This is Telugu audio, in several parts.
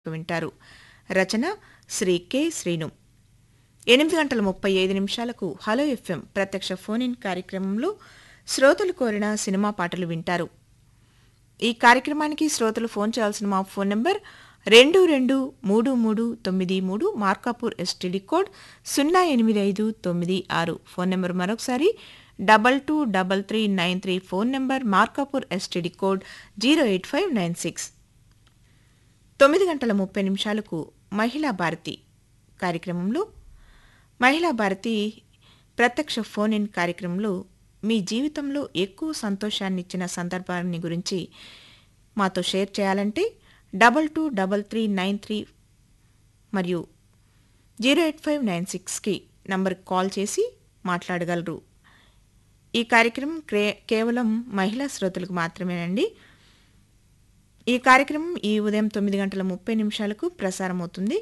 వింటారు రచన శ్రీ కె శ్రీను ఎనిమిది గంటల ముప్పై ఐదు నిమిషాలకు హలో ఎఫ్ఎం ప్రత్యక్ష ఫోన్ ఇన్ కార్యక్రమంలో శ్రోతలు కోరిన సినిమా పాటలు వింటారు ఈ కార్యక్రమానికి శ్రోతలు ఫోన్ చేయాల్సిన మా ఫోన్ నంబర్ రెండు రెండు మూడు మూడు తొమ్మిది మూడు మార్కాపూర్ ఎస్టీడీ కోడ్ సున్నా ఎనిమిది ఐదు తొమ్మిది ఆరు ఫోన్ నెంబర్ మరొకసారి double two double three nine three phone number Markapur STD code zero eight five nine six తొమ్మిది గంటల ముప్పై నిమిషాలకు మహిళా భారతి కార్యక్రమంలో మహిళా భారతి ప్రత్యక్ష ఫోన్ ఇన్ కార్యక్రమంలో మీ జీవితంలో ఎక్కువ సంతోషాన్నిచ్చిన సందర్భాన్ని గురించి మాతో షేర్ చేయాలంటే double two double three nine three మరియు జీరో ఎయిట్ ఫైవ్ నైన్ సిక్స్కి నంబర్కి కాల్ చేసి మాట్లాడగలరు ఈ కార్యక్రమం క్రే కేవలం మహిళా శ్రోతలకు మాత్రమేనండి ఈ కార్యక్రమం ఈ ఉదయం తొమ్మిది గంటల ముప్పై నిమిషాలకు ప్రసారమవుతుంది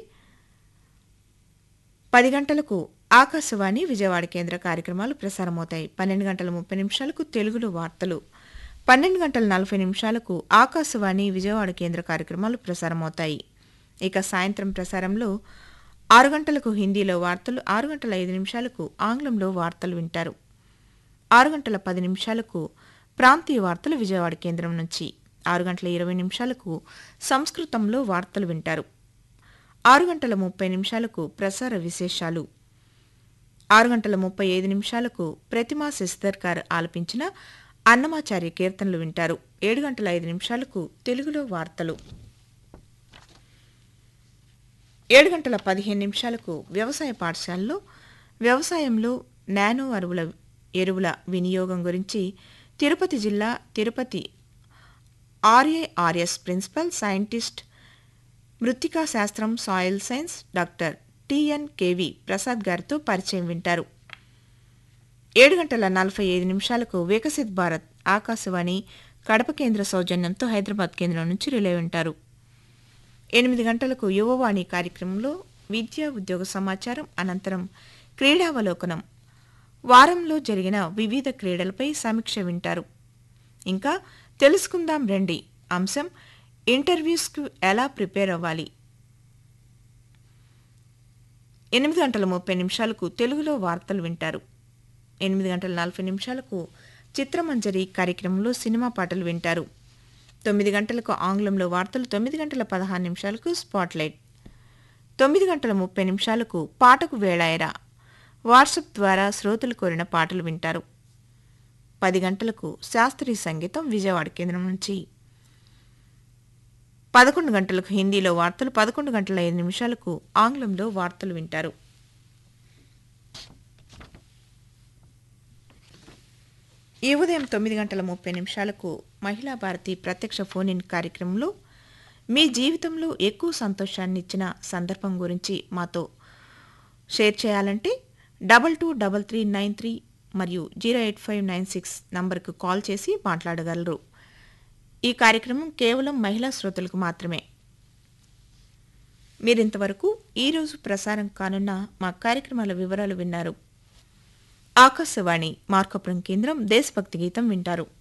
పది గంటలకు ఆకాశవాణి విజయవాడ కేంద్ర కార్యక్రమాలు ప్రసారమవుతాయి పన్నెండు గంటల ముప్పై నిమిషాలకు తెలుగులో వార్తలు పన్నెండు గంటల నలభై నిమిషాలకు ఆకాశవాణి విజయవాడ కేంద్ర కార్యక్రమాలు ప్రసారమవుతాయి ఇక సాయంత్రం ప్రసారంలో ఆరు గంటలకు హిందీలో వార్తలు ఆరు గంటల ఐదు నిమిషాలకు ఆంగ్లంలో వార్తలు వింటారు ఆరు గంటల పది నిమిషాలకు ప్రాంతీయ వార్తలు విజయవాడ కేంద్రం నుంచి ఆరు గంటల ఇరవై నిమిషాలకు సంస్కృతంలో వార్తలు వింటారు ఆరు గంటల ముప్పై నిమిషాలకు ప్రసార విశేషాలు ఆరు గంటల ముప్పై ఐదు నిమిషాలకు ప్రతిమా శశిధర్ గారు ఆలపించిన అన్నమాచార్య కీర్తనలు వింటారు ఏడు గంటల ఐదు నిమిషాలకు తెలుగులో వార్తలు ఏడు గంటల పదిహేను నిమిషాలకు వ్యవసాయ పాఠశాలలో వ్యవసాయంలో నానో అరువుల ఎరువుల వినియోగం గురించి తిరుపతి జిల్లా తిరుపతి ఆర్ఏఆర్ఎస్ ప్రిన్సిపల్ సైంటిస్ట్ మృత్తికా శాస్త్రం soil science doctor TN KV Prasad గారితో పరిచయం వింటారు ఏడు గంటల నలభై ఐదు నిమిషాలకు వికసిత్ భారత్ ఆకాశవాణి కడప కేంద్ర సౌజన్యంతో హైదరాబాద్ కేంద్రం నుంచి రిలే వింటారు ఎనిమిది గంటలకు యువవాణి కార్యక్రమంలో విద్యా ఉద్యోగ సమాచారం అనంతరం క్రీడావలోకనం వారంలో జరిగిన వివిధ క్రీడలపై సమీక్ష వింటారు ఇంకా తెలుసుకుందాం రండి అంశం ఇంటర్వ్యూస్కు ఎలా ప్రిపేర్ అవ్వాలి ఎనిమిది గంటల ముప్పై నిమిషాలకు తెలుగులో వార్తలు వింటారు ఎనిమిది గంటల నలభై నిమిషాలకు చిత్రమంజరి కార్యక్రమంలో సినిమా పాటలు వింటారు తొమ్మిది గంటలకు ఆంగ్లంలో వార్తలు తొమ్మిది గంటల పదహారు నిమిషాలకు స్పాట్లైట్ తొమ్మిది గంటల ముప్పై నిమిషాలకు పాటకు వేళాయరా వాట్సాప్ ద్వారా శ్రోతలు కోరిన పాటలు వింటారు పది గంటలకు శాస్త్రీయ సంగీతం విజయవాడ కేంద్రం నుంచి పదకొండు గంటలకు హిందీలో వార్తలు పదకొండు గంటల ఐదు నిమిషాలకు ఆంగ్లంలో వార్తలు వింటారు ఈ ఉదయం తొమ్మిది గంటల ముప్పై నిమిషాలకు మహిళా భారతి ప్రత్యక్ష ఫోన్ ఇన్ కార్యక్రమంలో మీ జీవితంలో ఎక్కువ సంతోషాన్ని ఇచ్చిన సందర్భం గురించి మాతో షేర్ చేయాలంటే double two double three nine three మరియు zero eight five nine six నంబర్కు కాల్ చేసి మాట్లాడగలరు ఈ కార్యక్రమం కేవలం మహిళా శ్రోతలకు మాత్రమే మీరింతవరకు ఈరోజు ప్రసారం కానున్న మా కార్యక్రమాల వివరాలు విన్నారు ఆకాశవాణి మార్కపురం కేంద్రం దేశభక్తి గీతం వింటారు